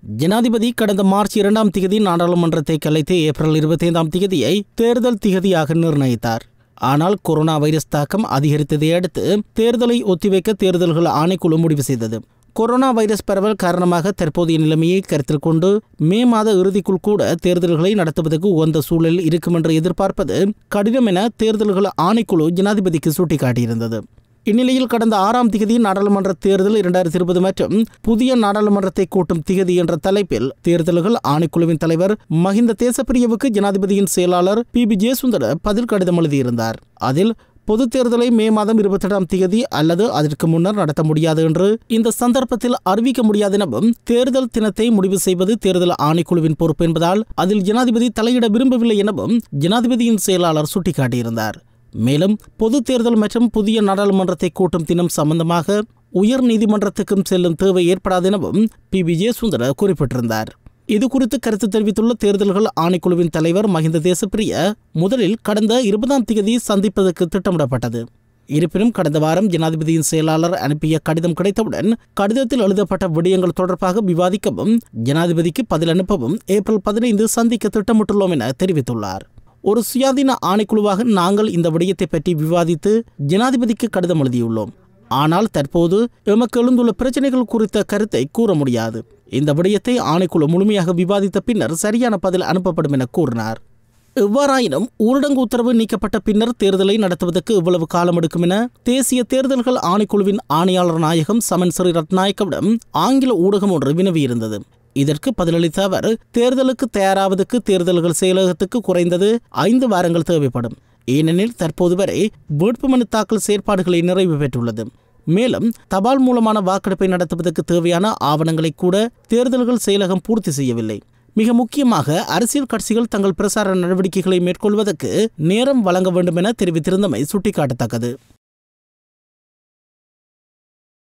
ஜனாதிபதி கடந்த மார்ச் இரண்டாம் திகதி நாடாளுமன்றத்தை கலைத்து ஏப்ரல் இருபத்தைந்தாம் திகதியை தேர்தல் திகதியாக நிர்ணயித்தார் ஆனால் கொரோனா வைரஸ் தாக்கம் அதிகரித்ததை அடுத்து தேர்தலை ஒத்திவைக்க தேர்தல்கள் ஆணைக்குழு முடிவு செய்தது கொரோனா வைரஸ் பரவல் காரணமாக தற்போதைய நிலைமையை கருத்தில் கொண்டு மே மாத இறுதிக்குள் கூட தேர்தல்களை நடத்துவதற்கு உகந்த சூழல் இருக்கும் என்று எதிர்பார்ப்பது கடினம் என தேர்தல்கள் ஆணைக்குழு ஜனாதிபதிக்கு சுட்டிக்காட்டியிருந்தது இந்நிலையில் கடந்த ஆறாம் திகதி நாடாளுமன்ற தேர்தல் இரண்டாயிரத்தி இருபது மற்றும் புதிய நாடாளுமன்றத்தை கூட்டும் திகதி என்ற தலைப்பில் தேர்தல்கள் ஆணைக்குழுவின் தலைவர் மஹிந்த தேசப்பிரியவுக்கு ஜனாதிபதியின் செயலாளர் பி பி ஜெயசுந்தர பதில் கடிதம் எழுதியிருந்தார் அதில் பொது தேர்தலை மே மாதம் இருபத்தெட்டாம் தேதி அல்லது அதற்கு முன்னர் நடத்த முடியாது என்று இந்த சந்தர்ப்பத்தில் அறிவிக்க முடியாது எனவும் தேர்தல் தினத்தை முடிவு செய்வது தேர்தல் ஆணைக்குழுவின் பொறுப்பு என்பதால் அதில் ஜனாதிபதி தலையிட விரும்பவில்லை எனவும் ஜனாதிபதியின் செயலாளர் சுட்டிக்காட்டியிருந்தார் மேலும் பொது தேர்தல் மற்றும் புதிய நாடாளுமன்றத்தை கூட்டும் தினம் சம்பந்தமாக உயர் நீதிமன்றத்துக்கும் செல்லும் தேவை ஏற்படாது எனவும் பி வி ஜெயசுந்தர குறிப்பிட்டிருந்தார் இது குறித்து கருத்து தெரிவித்துள்ள தேர்தல்கள் ஆணைக்குழுவின் தலைவர் மஹிந்த தேசப்பிரிய முதலில் கடந்த இருபதாம் தேதி சந்திப்பதற்கு திட்டமிடப்பட்டது இருப்பினும் கடந்த வாரம் ஜனாதிபதியின் செயலாளர் அனுப்பிய கடிதம் கிடைத்தவுடன் கடிதத்தில் எழுதப்பட்ட விடயங்கள் தொடர்பாக விவாதிக்கவும் ஜனாதிபதிக்கு பதில் அனுப்பவும் ஏப்ரல் பதினைந்து சந்திக்க திட்டமிட்டுள்ளோம் என தெரிவித்துள்ளார் ஒரு சுயாதீன ஆணைக்குழுவாக நாங்கள் இந்த விடயத்தை பற்றி விவாதித்து ஜனாதிபதிக்கு கடிதம் எழுதியுள்ளோம் ஆனால் தற்போது எமக்கு எழுந்துள்ள பிரச்சனைகள் குறித்த கருத்தை கூற முடியாது இந்த விடயத்தை ஆணைக்குழு முழுமையாக விவாதித்த பின்னர் சரியான பதில் அனுப்பப்படும் என கூறினார் எவ்வாறாயினும் ஊரடங்கு உத்தரவு நீக்கப்பட்ட பின்னர் தேர்தலை நடத்துவதற்கு இவ்வளவு காலம் எடுக்கும் என தேசிய தேர்தல்கள் ஆணைக்குழுவின் ஆணையாளர் நாயகம் சமன் ஸ்ரீ ரத்நாயக்கவிடம் ஆங்கில ஊடகம் ஒன்று வினவியிருந்தது இதற்கு பதிலளித்த அவர் தேர்தலுக்கு தயாராவதற்கு தேர்தல்கள் செயலகத்துக்கு குறைந்தது ஐந்து வாரங்கள் தேவைப்படும் ஏனெனில் தற்போது வரை வேட்புமனு தாக்கல் செயற்பாடுகளை நிறைவு பெற்றுள்ளது மேலும் தபால் மூலமான வாக்கெடுப்பை நடத்துவதற்கு தேவையான ஆவணங்களை கூட தேர்தல்கள் செயலகம் பூர்த்தி செய்யவில்லை மிக முக்கியமாக அரசியல் கட்சிகள் தங்கள் பிரசார நடவடிக்கைகளை மேற்கொள்வதற்கு நேரம் வழங்க வேண்டும் என தெரிவித்திருந்தமை சுட்டிக்காட்டத்தக்கது